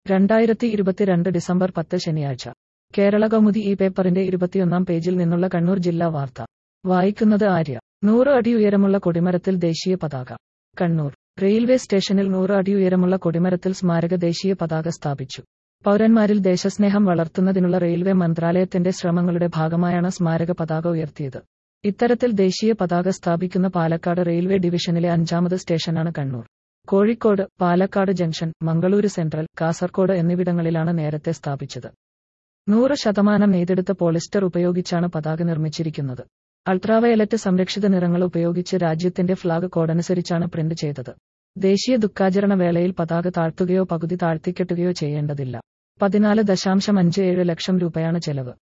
രണ്ടായിരത്തി ഇരുപത്തിരണ്ട് ഡിസംബർ പത്ത് ശനിയാഴ്ച കേരള കൗമുദി ഈ പേപ്പറിന്റെ ഇരുപത്തിയൊന്നാം പേജിൽ നിന്നുള്ള കണ്ണൂർ ജില്ലാ വാർത്ത വായിക്കുന്നത് ആര്യ നൂറ് അടി ഉയരമുള്ള കൊടിമരത്തിൽ ദേശീയ പതാക കണ്ണൂർ റെയിൽവേ സ്റ്റേഷനിൽ നൂറ് അടി ഉയരമുള്ള കൊടിമരത്തിൽ സ്മാരക ദേശീയ പതാക സ്ഥാപിച്ചു പൗരന്മാരിൽ ദേശസ്നേഹം വളർത്തുന്നതിനുള്ള റെയിൽവേ മന്ത്രാലയത്തിന്റെ ശ്രമങ്ങളുടെ ഭാഗമായാണ് സ്മാരക പതാക ഉയർത്തിയത് ഇത്തരത്തിൽ ദേശീയ പതാക സ്ഥാപിക്കുന്ന പാലക്കാട് റെയിൽവേ ഡിവിഷനിലെ അഞ്ചാമത് സ്റ്റേഷനാണ് കണ്ണൂർ കോഴിക്കോട് പാലക്കാട് ജംഗ്ഷൻ മംഗളൂരു സെൻട്രൽ കാസർകോട് എന്നിവിടങ്ങളിലാണ് നേരത്തെ സ്ഥാപിച്ചത് നൂറ് ശതമാനം നെയ്തെടുത്ത പോളിസ്റ്റർ ഉപയോഗിച്ചാണ് പതാക നിർമ്മിച്ചിരിക്കുന്നത് അൾട്രാവയലറ്റ് സംരക്ഷിത നിറങ്ങൾ ഉപയോഗിച്ച് രാജ്യത്തിന്റെ ഫ്ളാഗ് കോഡനുസരിച്ചാണ് പ്രിന്റ് ചെയ്തത് ദേശീയ ദുഃഖാചരണ വേളയിൽ പതാക താഴ്ത്തുകയോ പകുതി താഴ്ത്തിക്കെട്ടുകയോ ചെയ്യേണ്ടതില്ല പതിനാല് ദശാംശം അഞ്ച് ഏഴ് ലക്ഷം രൂപയാണ് ചെലവ്